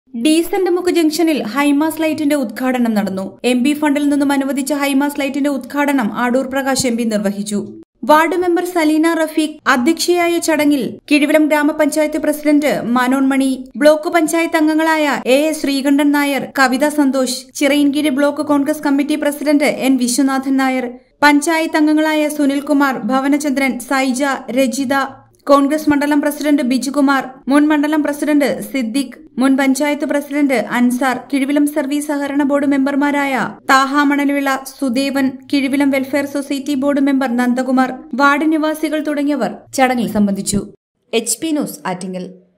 decent മുക്ക് ജംഗ്ഷനിൽ high mast ലൈറ്റിന്റെ ഉദ്ഘാടനം നടന്നു എം പി ഫണ്ടിൽ നിന്നും അനുവദിച്ച ഹൈമാസ് ലൈറ്റിന്റെ ഉദ്ഘാടനം ആടൂർ പ്രകാശ് എം പി നിർവഹിച്ചു വാർഡ് മെമ്പർ സലീന റഫീഖ് അധ്യക്ഷയായ ചടങ്ങിൽ കിഴിവിലം ഗ്രാമപഞ്ചായത്ത് പ്രസിഡന്റ് മനോൻ മണി ബ്ലോക്ക് പഞ്ചായത്ത് അംഗങ്ങളായ A S Sreekandan Nair Kavitha Santhosh Chirayinkeezhu block Congress committee president N Viswanathan Nair panchayat അംഗങ്ങളായ സുനിൽകുമാർ ഭവനചന്ദ്രൻ സൈജ രജിത കോൺഗ്രസ് മണ്ഡലം പ്രസിഡന്റ് ബിജുകുമാർ മുൻ മണ്ഡലം പ്രസിഡന്റ് സിദ്ദിഖ് മുൻ പഞ്ചായത്ത് പ്രസിഡന്റ് അൻസാർ കിഴിവിലം സർവീസ് സഹകരണ ബോർഡ് മെമ്പർമാരായ Thaha Manalvila Sudevan Kizhuvilam welfare society board member Nandakumar ward നിവാസികൾ തുടങ്ങിയവർ ചടങ്ങിൽ സംബന്ധിച്ചു എച്ച് പി ന്യൂസ് ആറ്റിങ്ങൽ